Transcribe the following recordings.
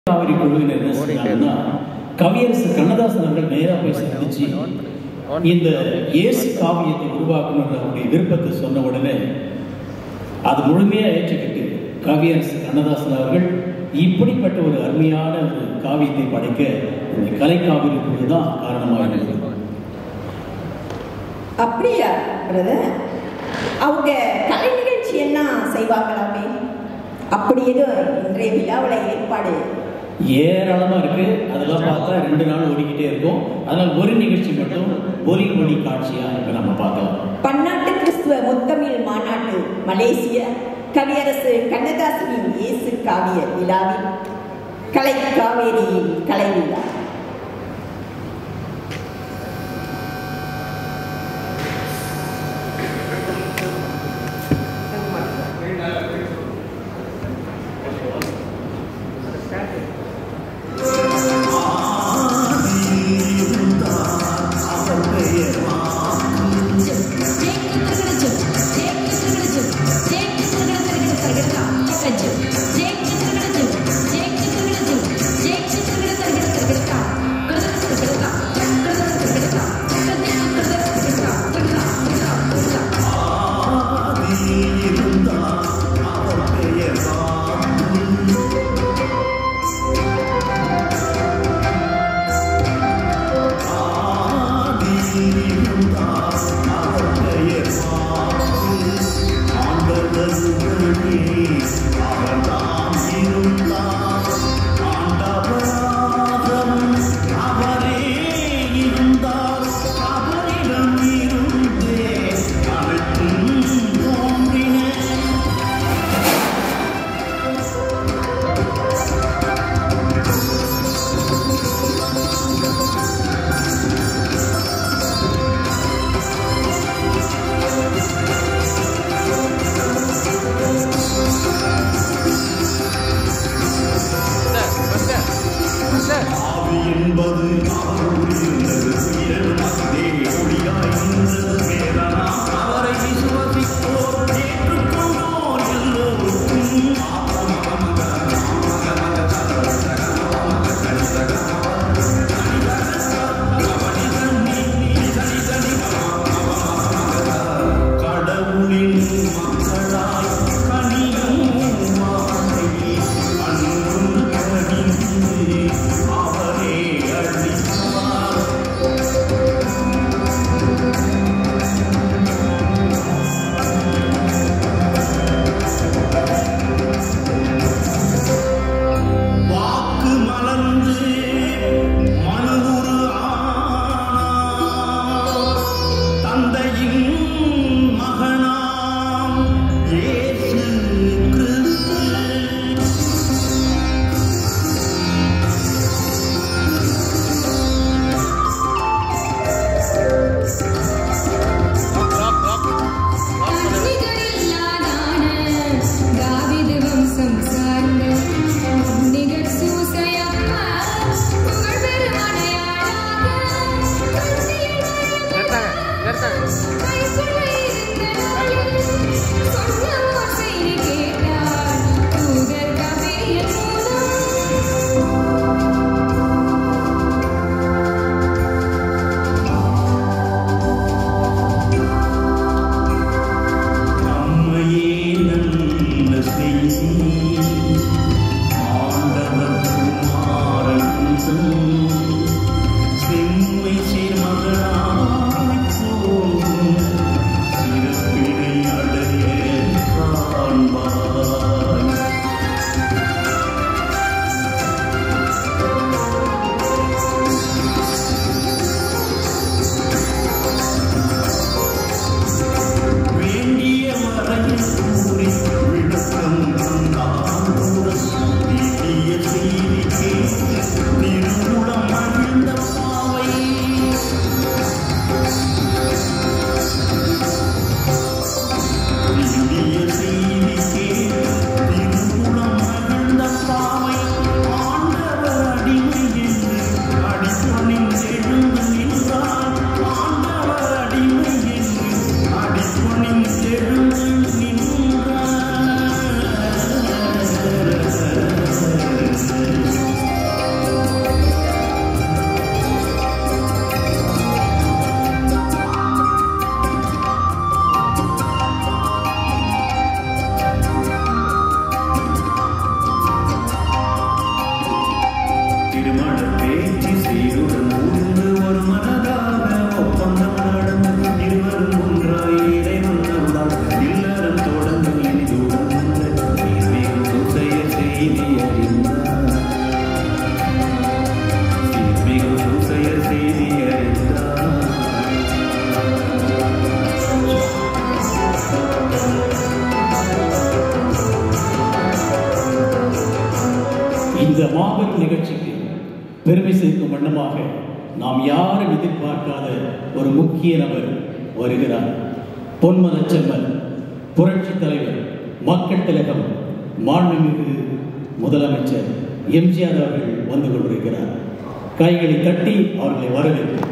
காவிரி குழுவினர் என்ன செஞ்சாங்கன்னா கவியரசு கண்ணதாசன் அவர்கள் நேரா போய் சந்திச்சு இந்த இயேசு காவியத்தை உருவாக்கணுன்ற அவருடைய விருப்பத்தை சொன்ன உடனே அது முழுமையா ஏற்றுக்கிட்டு கவியரசு கண்ணதாசன் அவர்கள் இப்படிப்பட்ட ஒரு அருமையான ஒரு காவியத்தை படைக்க இந்த கலைக்காவிரி குழு தான் காரணமாக இருந்தது அப்படியா பிரதர் அவங்க கலை நிகழ்ச்சி என்ன செய்வாங்களாமே அப்படி எதுவும் இன்றைய விழாவில் ஏற்பாடு ஏராளமா இருக்கு அதெல்லாம் பார்த்தா ரெண்டு நாள் ஓடிக்கிட்டே இருக்கும் அதனால ஒரு நிகழ்ச்சி மட்டும் ஒலி ஒளி காட்சியா இப்ப நம்ம பார்க்கலாம் பன்னாட்டு கிறிஸ்துவ முத்தமிழ் மாநாட்டு மலேசிய கவியரசு கண்ணதாசனின் இயேசு காவிய விழாவில் கலை காவேரியின் கலை விழா என்பது இருந்தது அதே ஒளியாய் நின்றது வேதனா அவரை விசுவசிப்போர் ஏற்றுக்கொண்டோர் எல்லோருக்கும் கடவுளின் மக்களாய் கனியும் மாலை அன்பும் கனிந்து அவரே அளித்தார் மாபெரும் நிகழ்ச்சிக்கு பெருமை சேர்க்கும் வண்ணமாக நாம் யாரும் எதிர்பார்க்காத ஒரு முக்கிய நபர் வருகிறார் பொன்மனச்செம்மல் புரட்சி தலைவர் மக்கள் திலகம் மாண்புமிகு முதலமைச்சர் எம்ஜிஆர் அவர்கள் வந்து கொண்டிருக்கிறார் கைகளை தட்டி அவர்களை வரவேற்போம்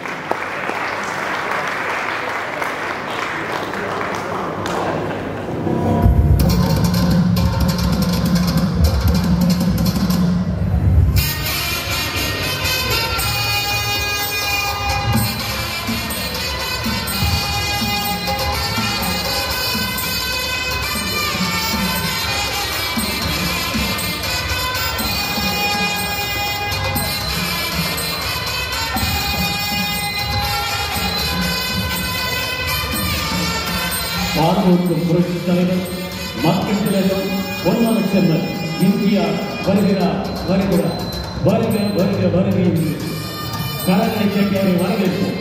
பார்வோர்க்கும் புரட்சி தலைவர் மக்கள் திலகம் பொன்மனச்செம்மல் எம்ஜிஆர் வருகிறார் வருகிறார் வருக வருக வருக என்று கலங்களை கேட்டு அவரை வரவேற்போம்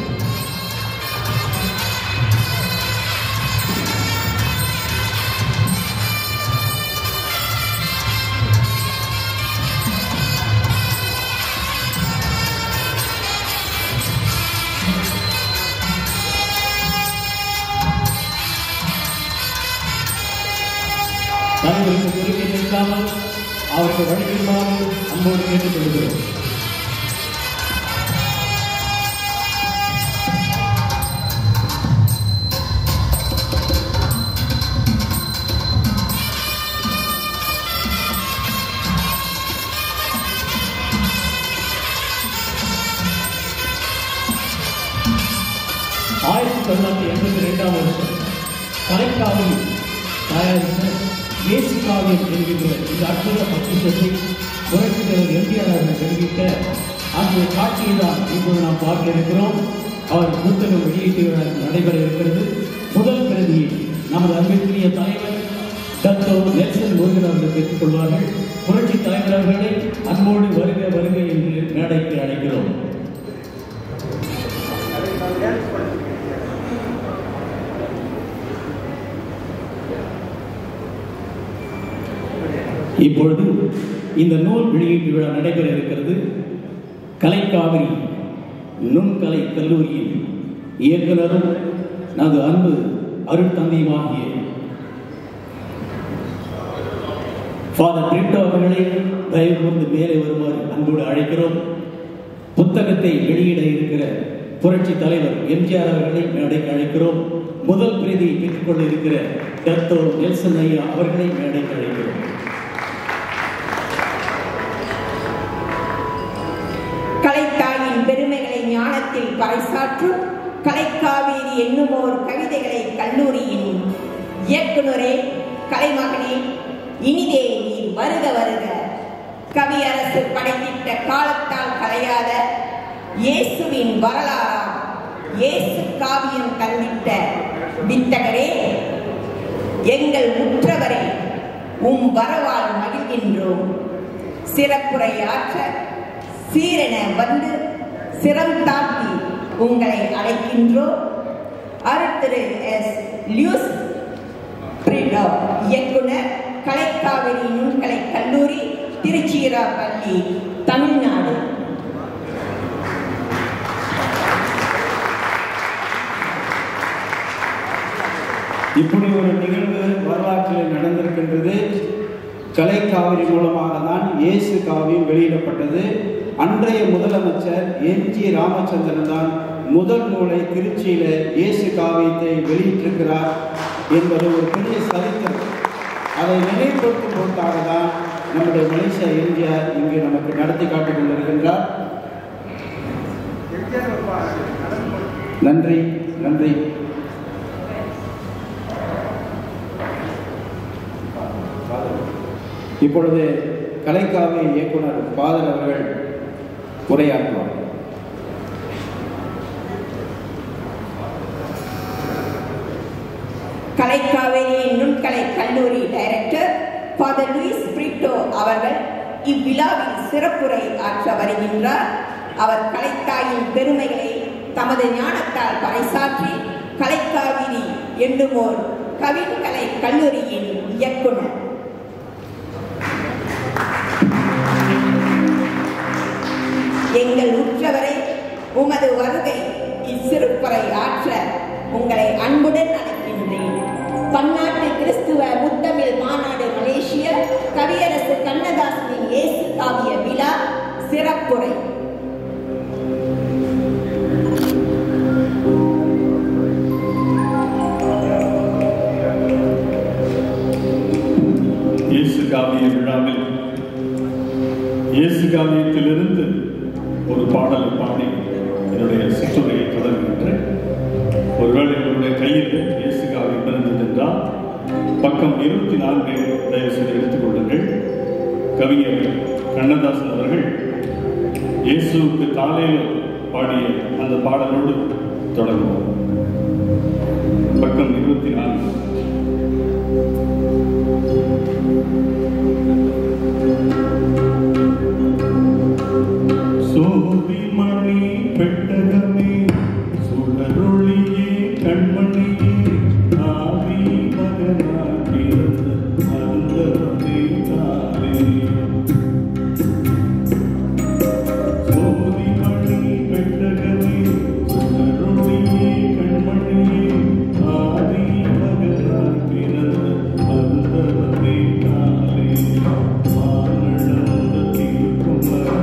தலைவருக்கு பொறுப்பை நிற்காமல் அவருக்கு வழிவிடுமாறு அன்போடு கேட்டுக் கொள்கிறோம் ஆயிரத்தி தொள்ளாயிரத்தி எண்பத்தி ரெண்டாம் வருஷம் கலைக்காவில் தயாரித்த தேசி காவியம் என்கின்ற இந்த அற்புத பத்திரத்தை புரட்சி தலைவர் எம்ஜிஆர் அவர்கள் வெளியிட்ட அந்த காட்சியை தான் இப்போது நாம் பார்க்க இருக்கிறோம் அவர் புத்தகம் வெளியீட்டு விழா நடைபெற இருக்கிறது முதல் பிரதியை நமது அன்பிற்குரிய தலைவர் டத்தோ நெல்சன் முருகன் அவர்கள் பெற்றுக் கொள்வார்கள் புரட்சி தலைவர் அவர்களை அன்போடு வருக வருக என்று மேடைக்கு அழைக்கிறோம் இப்பொழுது இந்த நூல் வெளியீட்டு விழா நடைபெற இருக்கிறது கலைக்காவிரி நுண்கலை கல்லூரியின் இயக்குனரும் நமது அன்பு அருட்தந்தையுமாகிய ஃபாதர் பிரிட்டோ அவர்களை தயவு கூர்ந்து மேலே வருமாறு அன்போடு அழைக்கிறோம் புத்தகத்தை வெளியிட இருக்கிற புரட்சி தலைவர் எம்ஜிஆர் அவர்களை மேடைக்கு அழைக்கிறோம் முதல் பிரதியை பெற்றுக்கொள்ள இருக்கிற டத்தோ நெல்சன் ஐயா அவர்களை மேடைக்கு அழைக்கிறோம் கலைத்தாயின் பெருமைகளை ஞானத்தில் பறைசாற்றும் கலைக்காவேரி என்னுமோர் கவிதைகளை கல்லூரியின் இயக்குனரே கலைமகனே இனிதே நீ வருக வருக கவியரசு படைத்திட்ட காலத்தால் கலையாத இயேசுவின் வரலாறாம் இயேசு காவியம் கல்விட்ட வித்தகரே எங்கள் உற்றவரை உம் வரவால் மகிழ்கின்றோம் சிறப்புரை ஆற்ற சீரென வந்து சிரம் தாழ்த்தி உங்களை அழைக்கின்றோம் அருத்திரு எஸ் லியூஸ் பிரிடோ இயக்குனர் கலைக்காவிரி நுண்கலை கல்லூரி திருச்சிராப்பள்ளி தமிழ்நாடு இப்படி ஒரு நிகழ்வு வரலாற்றில் நடந்திருக்கின்றது கலைக்காவிரி மூலமாக தான் இயேசு காவியம் வெளியிடப்பட்டது அன்றைய முதலமைச்சர் எம் ஜி ராமச்சந்திரன் தான் முதல் நூலை திருச்சியில இயேசு காவியத்தை வெளியிட்டிருக்கிறார் என்பது ஒரு பெரிய சரித்திரம் அதை நினைவுபடுத்தும் பொருட்டாக தான் நம்முடைய மலேசியா எம்ஜிஆர் இங்கு நமக்கு நடத்தி காட்டிக் கொண்டிருக்கின்றார் நன்றி நன்றி இப்பொழுது கலைக்காவிய இயக்குனர் பாதர் அவர்கள் உரையாற்றுவார் கலைக்காவேரியின் நுண்கலை கல்லூரி டைரக்டர் ஃபாதர் லூயிஸ் பிரிட்டோ அவர்கள் இவ்விழாவில் சிறப்புரை ஆற்ற வருகின்றார் அவர் கலைத்தாயின் பெருமைகளை தமது ஞானத்தால் பறைசாற்றி கலைக்காவிரி என்னுமோர் கவின்கலை கல்லூரியின் இயக்குனர் உமது வருகை இச்சிறுப்பறை ஆற்ற உங்களை அன்புடன் அழைக்கின்றேன் பன்னாட்டு கிறிஸ்துவ முத்தமிழ் மாநாடு மலேசிய கவியரசு கண்ணதாசனின் இயேசு காவிய விழா சிறப்புரை இயேசு காவிய விழாவில் இயேசு காவியத்திலிருந்து ஒரு பாடலை பாடி என்னுடைய சிற்றுரையை தொடர்கின்றேன் ஒருவேளை உங்களுடைய கையில் இயேசு காவியம் இருந்தது என்றால் பக்கம் இருபத்தி நான்கை தயவு செய்து எடுத்துக் கொள்ளுங்கள் கவிஞர் கண்ணதாசன் அவர்கள் இயேசுவுக்கு காலையில் பாடிய அந்த பாடலோடு தொடங்குவோம் பக்கம் இருபத்தி நான்கு சோதிமணி பெட்டகமே சுடரொளியே கண்மணியே ஆவி மகனாய் பிறந்த அந்தரமே தானே சோதிமணி பெட்டகமே சுடரொளியே கண்மணியே ஆவி மகனாய் பிறந்த அந்தரமே தானே மானடந்த திருக்குமரா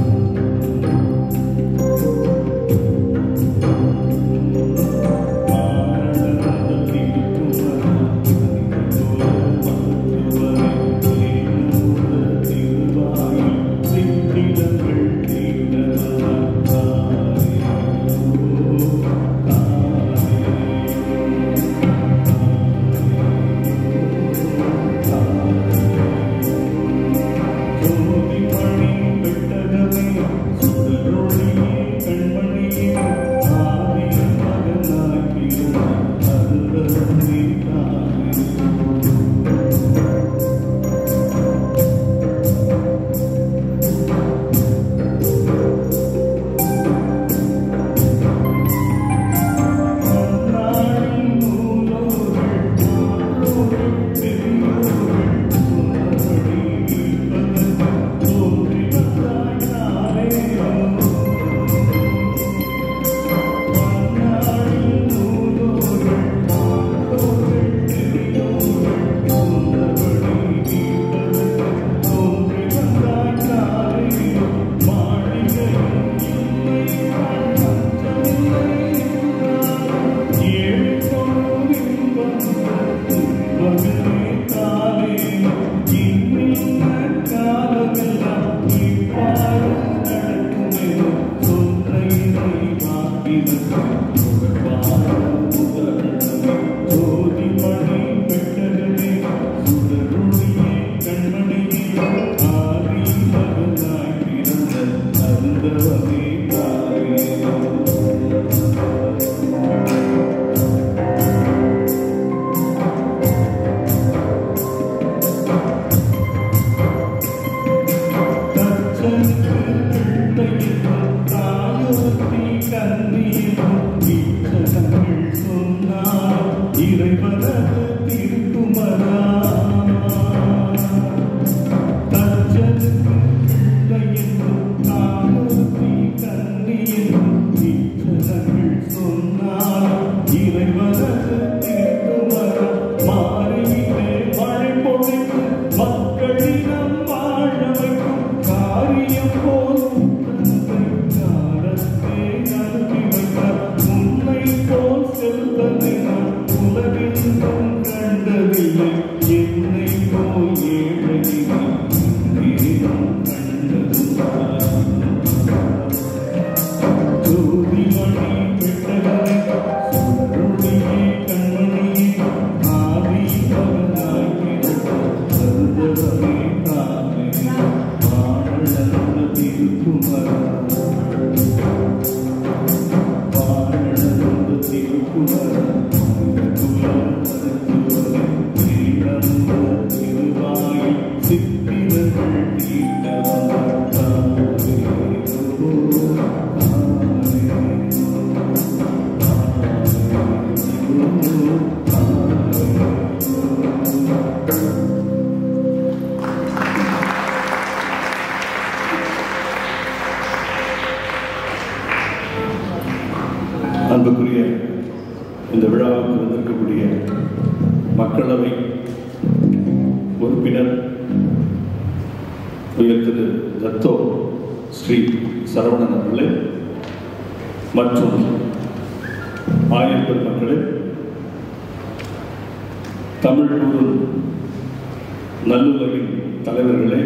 மக்களிடம் வாழ வைக்கும் காரியம் போல் காலத்தை அனுப்பி வைத்தார் உன்னை போல் செல்வதை நான் உலகெங்கும் கண்டதில்லை என்னை போல் ஏழையை நேரம் கண்டதில்லை ஜோதிமணி பெட்டகமே சுடரொளியே கண்மணியே ஆவி மகனாய் பிறந்த அருந்தவமே தானே வாழந்த மக்களவை உறுப்பினர் உயர் திரு தத்தோ ஸ்ரீ சரவணன் அவர்களே மற்றும் ஆயர் பெருமக்களே தமிழ் கூறும் நல்லுலகின் தலைவர்களே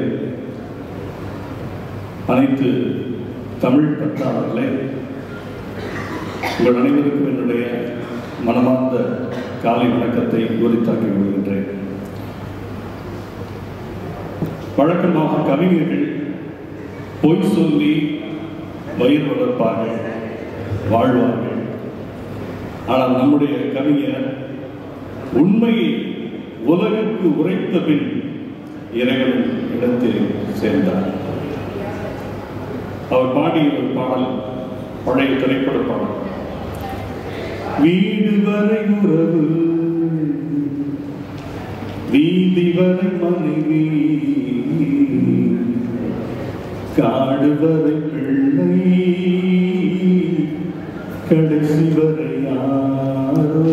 அனைத்து தமிழ் பற்றாளர்களே உங்கள் அனைவருக்கும் என்னுடைய மனமார்ந்த காலை வணக்கத்தை உரித்தாக்கி கொள்கின்றேன் வழக்கமாக கவிஞர்கள் பொய் சொல்லி வயிறு வளர்ப்பார்கள் வாழ்வார்கள் ஆனால் நம்முடைய கவிஞர் உண்மையை உலகுக்கு உரைத்த பின் இறைவன் இடத்தில் சேர்ந்தார் அவர் பாடிய ஒரு பாடல் பழைய திரைப்பட பாடல் வீடு வரை உறவு வீதி வரை மனைவி காடு வரை பிள்ளை கடைசி வரை யாரோ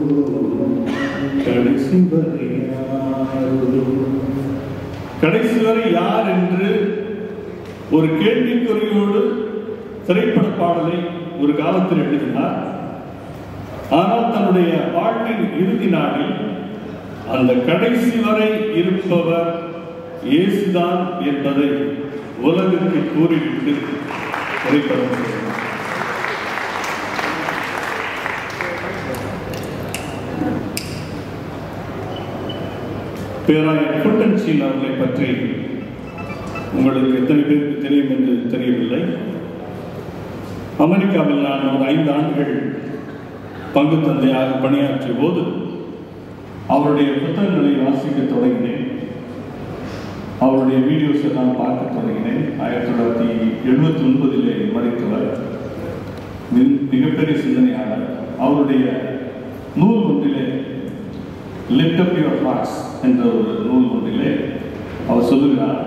கடைசி வரை யாரோ கடைசி வரை யார் என்று ஒரு கேள்விக்குறியோடு திரைப்பட பாடலை ஒரு காலத்தில் எழுதினார் ஆனால் தன்னுடைய வாழ்வின் இறுதி நாளில் அந்த கடைசி வரை இருப்பவர் இயேசுதான் என்பதை உலகிற்கு கூறிவிட்டு திரைப்படம் செய்தார். பேராயர் குட்டன்சீன் அவர்களை பற்றி உங்களுக்கு எத்தனை பேருக்கு தெரியும் என்று தெரியவில்லை அமெரிக்காவில் நான் ஒரு ஐந்து ஆண்டுகள் பங்கு தந்தையாக பணியாற்றிய போது அவருடைய புத்தகங்களை வாசிக்க தொடங்கினேன் அவருடைய வீடியோஸ் எல்லாம் பார்க்க தொடங்கினேன் ஆயிரத்தி தொள்ளாயிரத்தி எழுபத்தி ஒன்பதிலே மறைத்தவர் மிக- மிகப்பெரிய சிந்தனையாளர் அவருடைய நூல் ஒன்றிலே லிஃப்ட் அப் யுவர் ஹார்ட்ஸ் என்ற ஒரு நூல் ஒன்றிலே அவர் சொல்லுகிறார்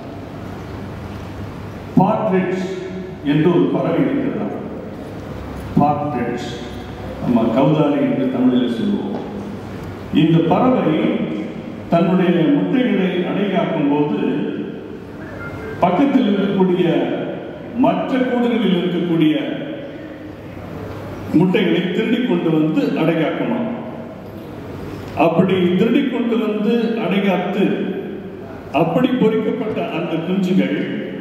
பார்ட்ரிட்ஜ் என்று ஒரு பறவை இருக்கிறதா பார்ட்ரிட்ஜ் நம்ம கௌதாரி என்று தமிழில் சொல்லுவோம் இந்த பறவை தன்னுடைய முட்டைகளை அடைகாக்கும் போது பக்கத்தில் இருக்கக்கூடிய மற்ற கூடுகளில் இருக்கக்கூடிய முட்டைகளை திருடிக் கொண்டு வந்து அடைகாக்குமா அப்படி திருடிக் கொண்டு வந்து அடைகாத்து அப்படி பொறிக்கப்பட்ட அந்த குஞ்சுகள்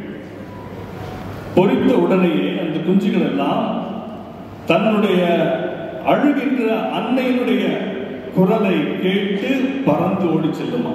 பொறித்த உடனேயே அந்த குஞ்சுகள் எல்லாம் தன்னுடைய அழுகின்ற அன்னையினுடைய குரலை கேட்டு பறந்து ஓடி செல்லுமா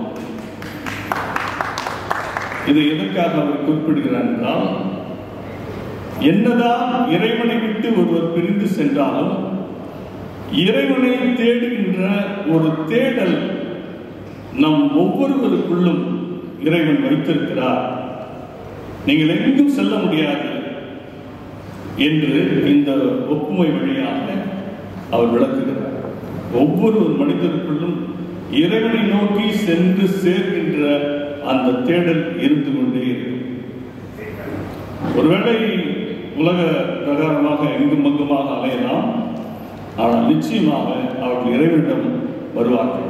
இதை எதற்காக அவர் குறிப்பிடுகிறார் என்றால் என்னதான் இறைவனை விட்டு ஒருவர் பிரிந்து சென்றாலும் இறைவனை தேடுகின்ற ஒரு தேடல் நம் ஒவ்வொருவருக்குள்ளும் இறைவன் வைத்திருக்கிறார் நீங்கள் எங்கும் செல்ல முடியாது என்று இந்த ஒப்புமை வழியாக அவர் விளக்குகிறார் ஒவ்வொரு மனிதருக்குள்ளும் இறைவனை நோக்கி சென்று சேர்கின்ற அந்த தேடல் இருந்து கொண்டே இருக்கும் ஒருவேளை உலக பிரகாரமாக எங்கும் அங்குமாக அலையலாம் ஆனால் நிச்சயமாக அவர்கள் இறைவனிடம் வருவார்கள்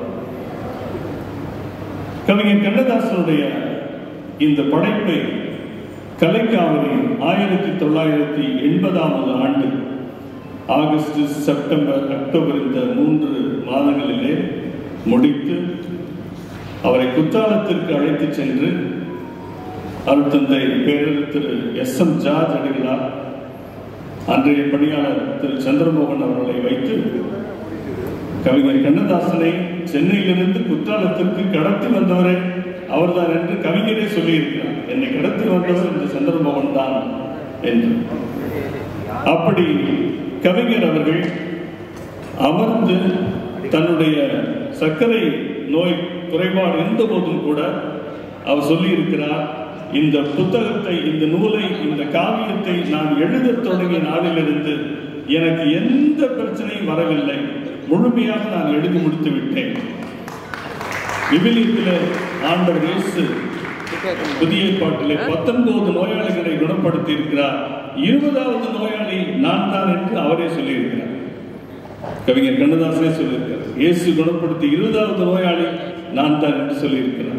கவிஞர் கண்ணதாசனுடைய இந்த படைப்பை கலைக்காவிரி ஆயிரத்தி தொள்ளாயிரத்தி எண்பதாவது ஆண்டு ஆகஸ்ட் செப்டம்பர் அக்டோபர் இந்த மூன்று மாதங்களிலே முடித்து அவரை குற்றாலத்திற்கு அழைத்துச் சென்று அருத்தந்தை பேரர் திரு எஸ் எம் ஜார்ஜ் அடிகளார் அன்றைய பணியாளர் திரு சந்திரமோகன் அவர்களை வைத்து கவிஞர் கண்ணதாசனை சென்னையிலிருந்து குற்றாலத்திற்கு கடத்தி வந்தவரே அவர்தான் என்று கவிஞரே சொல்லியிருக்கிறார் என்னை கடத்தி வந்தவர் இந்த சந்திரமோகன் தான் என்று அப்படி கவிஞர் அவர்கள் அமர்ந்து தன்னுடைய சர்க்கரை நோய் குறைபாடு இருந்த போதும் கூட அவர் சொல்லி இருக்கிறார் இந்த புத்தகத்தை இந்த நூலை இந்த காவியத்தை நான் எழுதத் தொடங்கிய நாளிலிருந்து எனக்கு எந்த பிரச்சனையும் வரவில்லை முழுமையாக நான் எழுதி முடித்து விட்டேன் விவிலியத்திலே ஆண்டவர் இயேசு புதிய ஏற்பாட்டிலே பத்தொன்பது நோயாளிகளை குணப்படுத்தி இருக்கிறார் இருபதாவது நோயாளி நான் தான் என்று அவரே சொல்லியிருக்கிறார் கவிஞர் கண்ணதாசனே சொல்லியிருக்கிறார் இயேசு குணப்படுத்தி இருபதாவது நோயாளி நான் தான் என்று சொல்லியிருக்கிறார்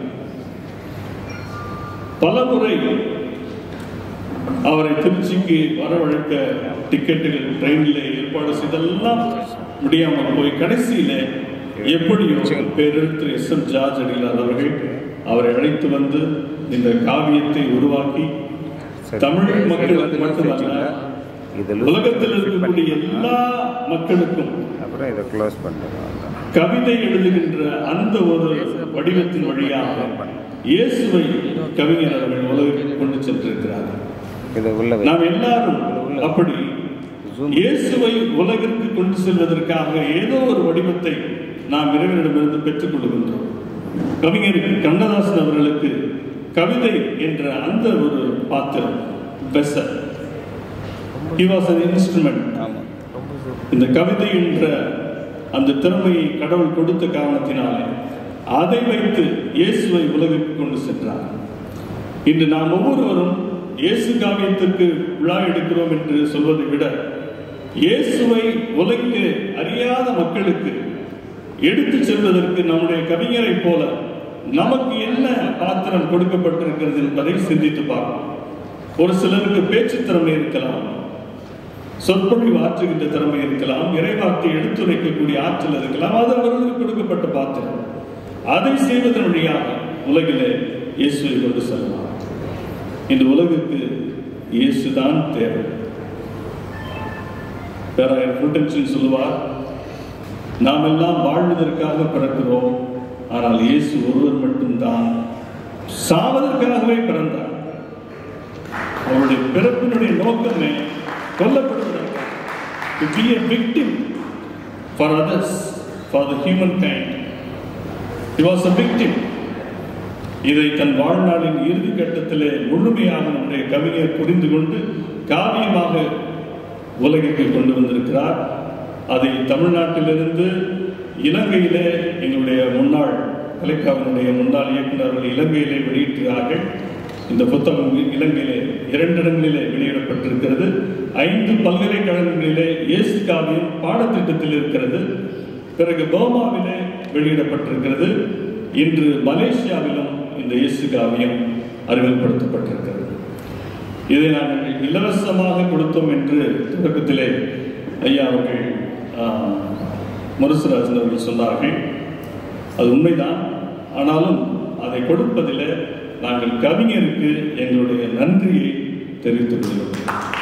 பல முறை அவரை திருச்சிக்கு வரவழைக்க டிக்கெட்டுகள் ட்ரெயினில் ஏற்பாடு செய்தெல்லாம் முடியாமல் போய் கடைசியில எப்படியோ பேரெழுத்து எஸ் எம் ஜார்ஜ் அடிகளார் அவர்கள் அவரை அழைத்து வந்து இந்த காவியத்தை உருவாக்கி தமிழ் மக்களுக்கு மட்டுமல்ல இதில் உலகத்தில் இருக்கக்கூடிய எல்லா மக்களுக்கும் அப்புறம் இதை க்ளோஸ் பண்ணுறோம் கவிதை எழுதுகின்ற அந்த ஒரு வடிவத்தின் வழியாக இயேசுவை கவிஞர் அவர்கள் உலகிற்கு கொண்டு சென்றிருக்கிறார் இதை உள்ள வை நாம் எல்லாரும் அப்படி இயேசுவை உலகிற்கு கொண்டு செல்வதற்காக ஏதோ ஒரு வடிவத்தை நாம் இறைவனிடமிருந்து பெற்றுக் கொள்கின்றோம் கவிஞர் கண்ணதாசன் அவர்களுக்கு கவிதை என்ற அந்த ஒரு பாத்திரம் பெசர் he was an instrument ஆமாம் ரொம்ப சூப்பர் இந்த கவிதை என்ற அந்த திறமையை கடவுள் கொடுத்த காரணத்தினாலே அதை வைத்து இயேசுவை உலகிற்கு கொண்டு சென்றார் இன்று நாம் ஒவ்வொருவரும் இயேசு காவியத்திற்கு விழா எடுக்கிறோம் என்று சொல்வதை விட இயேசுவை உலகிற்கு அறியாத மக்களுக்கு எடுத்துச் செல்வதற்கு நம்முடைய கவிஞரைப் போல நமக்கு என்ன பாத்திரம் கொடுக்கப்பட்டிருக்கிறது என்பதை சிந்தித்து பார்ப்போம் ஒரு சிலருக்கு பேச்சு திறமை இருக்கலாம் சொற்பொழிவு ஆற்றுகின்ற திறமை இருக்கலாம் இறைவார்த்தை எடுத்துரைக்கக்கூடிய ஆற்றல் இருக்கலாம் அது அவர்களுக்கு கொடுக்கப்பட்ட பாத்திரம் அதை செய்வதன் வழியாக உலகிலே இயேசுவை கொண்டு செல்லலாம் இந்த உலகுக்கு இயேசுதான் தேவை பேராயர் புட்டன்சன் சொல்லுவார் நாம் எல்லாம் வாழ்வதற்காக பிறக்கிறோம் ஆனால் இயேசு ஒருவர் மட்டும்தான் சாவதற்காகவே பிறந்தார் அவருடைய பிறப்பினுடைய நோக்கமே கொல்லப்படுவதற்காக to be a victim for others for the humankind he was a victim இதை தன் வாழ்நாளின் இறுதி கட்டத்திலே முழுமையாக நம்முடைய கவிஞர் புரிந்து கொண்டு காவியமாக உலகிற்கு கொண்டு வந்திருக்கிறார் அதை தமிழ்நாட்டிலிருந்து இலங்கையிலே எங்களுடைய முன்னாள் கலைக்காவினுடைய முன்னாள் இயக்குநர்கள் இலங்கையிலே வெளியிட்டார்கள் இந்த புத்தகம் இலங்கையிலே இரண்டு இடங்களிலே வெளியிடப்பட்டிருக்கிறது ஐந்து பல்கலைக்கழகங்களிலே இயேசு காவியம் பாடத்திட்டத்தில் இருக்கிறது பிறகு பர்மாவிலே வெளியிடப்பட்டிருக்கிறது இன்று மலேசியாவிலும் இந்த இயேசு காவியம் அறிமுகப்படுத்தப்பட்டிருக்கிறது இதை நாங்கள் இலவசமாக கொடுத்தோம் என்று தொடக்கத்திலே ஐயா அவர்கள் ஆஹ், முரசுராஜன் அவர்கள் சொன்னார்கள் அது உண்மைதான் ஆனாலும் அதை கொடுப்பதில் நாங்கள் கவிஞருக்கு எங்களுடைய நன்றியை தெரிவித்துக் கொள்கிறோம்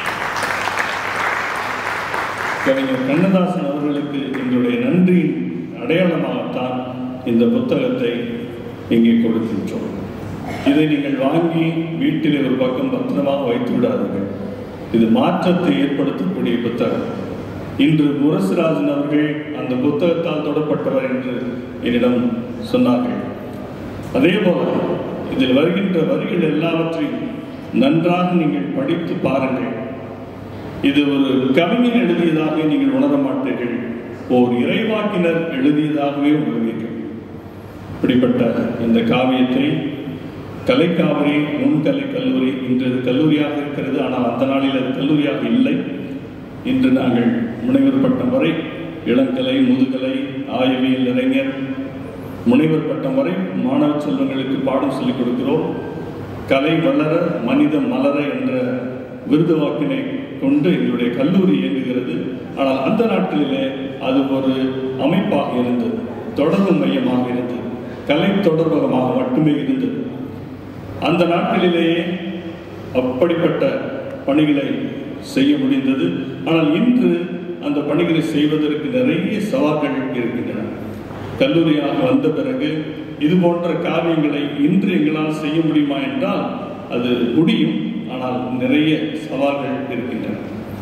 கவிஞர் கண்ணதாசன் அவர்களுக்கு எங்களுடைய நன்றியின் அடையாளமாகத்தான் இந்த புத்தகத்தை இங்கே கொடுக்கின்றோம் இதை நீங்கள் வாங்கி வீட்டில் ஒரு பக்கம் பத்திரமாக வைத்து விடாதீர்கள் இது மாற்றத்தை ஏற்படுத்தக்கூடிய புத்தகம் இன்று முரசுராஜன் அவர்கள் அந்த புத்தகத்தால் தொடப்பட்டவர் என்று என்னிடம் சொன்னார்கள் அதே போல இதில் வருகின்ற வரிகள் எல்லாவற்றையும் நன்றாக நீங்கள் படித்து பாருங்கள் இது ஒரு கவிஞன் எழுதியதாக நீங்கள் உணர மாட்டீர்கள் ஓர் இறைவாக்கினர் எழுதியதாகவே உணர்வீர்கள் இப்படிப்பட்ட இந்த காவியத்தை கலைக்காவிரி நுண்கலை கல்லூரி இன்று இது கல்லூரியாக இருக்கிறது ஆனால் அந்த நாளில் அது கல்லூரியாக இல்லை இன்று நாங்கள் முனைவர் பட்டம் வரை இளங்கலை முதுகலை ஆய்வியல் இளைஞர் முனைவர் பட்டம் வரை மாணவ செல்வங்களுக்கு பாடம் சொல்லிக் கொடுக்கிறோம் கலை வளர மனிதம் மலர என்ற விருது வாக்கினை கொண்டு எங்களுடைய கல்லூரி இயங்குகிறது ஆனால் அந்த நாட்களிலே அது ஒரு அமைப்பாக இருந்தது தொடர்பு மையமாக இருந்தது கலை தொடர்பகமாக மட்டுமே இருந்தது அந்த நாட்களிலேயே அப்படிப்பட்ட பணிகளை செய்ய முடிந்தது ஆனால் இன்று அந்த பணிகளை செய்வதற்கு நிறைய சவால்கள் இருக்கின்றன கல்லூரியாக வந்த பிறகு இது போன்ற காரியங்களை இன்று எங்களால் செய்ய முடியுமா என்றால் அது முடியும் ஆனால் நிறைய சவால்கள் இருக்கின்றன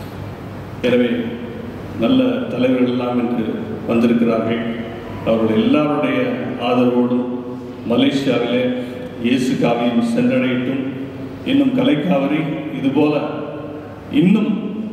எனவே நல்ல தலைவர்கள் எல்லாம் இன்று வந்திருக்கிறார்கள் அவர்கள் எல்லாருடைய ஆதரவோடும் மலேசியாவிலே இயேசு காவியம் சென்றடையட்டும் இன்னும் கலைக்காவிரி இதுபோல இன்னும்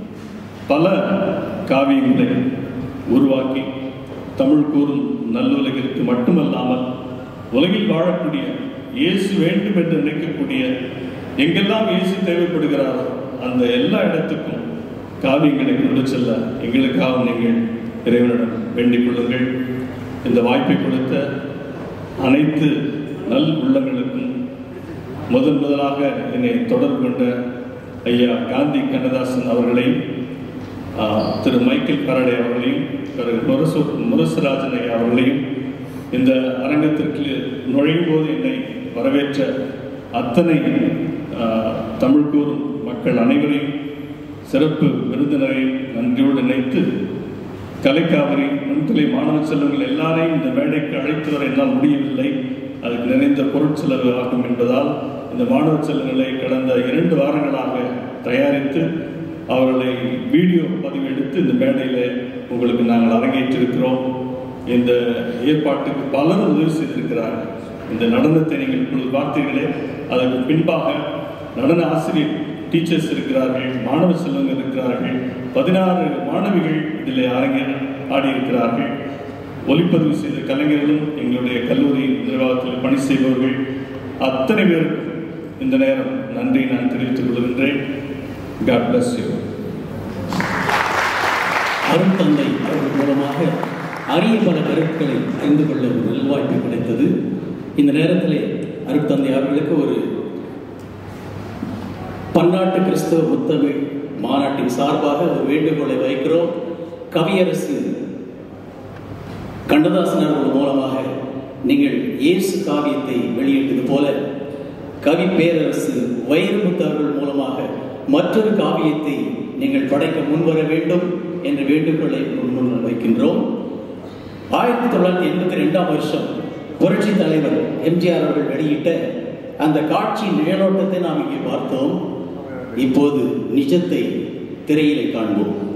பல காவியங்களை உருவாக்கி தமிழ் கூறும் நல்லுலகிற்கு மட்டுமல்லாமல் உலகில் வாழக்கூடிய இயேசு வேண்டும் என்று நினைக்கக்கூடிய எங்கெல்லாம் இயேசு தேவைப்படுகிறாரோ அந்த எல்லா இடத்துக்கும் காவியங்களை கொண்டு செல்ல எங்களுக்காக நீங்கள் இறைவனிடம் வேண்டிக் கொள்ளுங்கள் இந்த வாய்ப்பை கொடுத்த அனைத்து நல் உள்ளங்களுக்கும் முதன் முதலாக என்னை தொடர்பு கொண்ட ஐயா காந்தி கண்ணதாசன் அவர்களையும் ஆ, திரு மைக்கேல் பரடே அவர்களையும் திரு முரசு முரசராஜன் ஐயா அவர்களையும் இந்த அரங்கத்திற்கு நுழையும் போது என்னை வரவேற்ற அத்தனை ஆ, தமிழ் கூறும் மக்கள் அனைவரையும் சிறப்பு விருந்தினரையும் நன்றியோடு நினைத்து கலைக்காவிரி நுண்கலை மாணவ செல்வங்கள் எல்லாரையும் இந்த மேடைக்கு அழைத்து வர என்னால் முடியவில்லை அதுக்கு நிறைந்த பொருட்செலவு ஆகும் என்பதால் இந்த மாணவ செல்வங்களை கடந்த இரண்டு வாரங்களாக தயாரித்து அவர்களை வீடியோ பதிவெடுத்து இந்த மேடையில் உங்களுக்கு நாங்கள் அரங்கேற்றிருக்கிறோம் இந்த ஏற்பாட்டுக்கு பலர் உதவி செய்திருக்கிறார்கள் இந்த நடனத்தை நீங்கள் இப்பொழுது பார்த்தீர்களே அதற்கு பின்பாக நடன ஆசிரியர் டீச்சர்ஸ் இருக்கிறார்கள் மாணவ செல்வங்கள் இருக்கிறார்கள் பதினாறு மாணவிகள் இதில் அரங்கே ஆடியிருக்கிறார்கள் ஒளிப்பதிவு செய்த கலைஞர்களும் எங்களுடைய கல்லூரி நிர்வாகத்தில் பணி செய்பவர்கள் அத்தனை பேருக்கும் இந்த நேரம் நன்றி நான் தெரிவித்துக் கொள்கின்றேன் காட் பிளஸ் யூ அருட்தந்தை அவர்கள் மூலமாக அரிய பல கருத்துக்களை அறிந்து கொள்ள ஒரு நல்வாய்ப்பு கிடைத்தது இந்த நேரத்திலே அருட்தந்தை அவர்களுக்கு ஒரு பன்னாட்டு கிறிஸ்தவ முத்தமிழ் மாநாட்டின் சார்பாக ஒரு வேண்டுகோளை வைக்கிறோம் கவியரசு கண்ணதாசன் அவர்கள் மூலமாக நீங்கள் இயேசு காவியத்தை வெளியிட்டது போல கவி பேரரசு வைரமுத்து அவர்கள் மூலமாக மற்றொரு காவியத்தை நீங்கள் படைக்க முன்வர வேண்டும் என்ற வேண்டுகோளை முன் வைக்கின்றோம் ஆயிரத்தி தொள்ளாயிரத்தி எண்பத்தி ரெண்டாம் வருஷம் புரட்சி தலைவர் எம்ஜிஆர் அவர்கள் வெளியிட்ட அந்த காட்சியின் நிழலோட்டத்தை நாம் இங்கே பார்த்தோம் இப்போது நிஜத்தை திரையிலே காண்போம்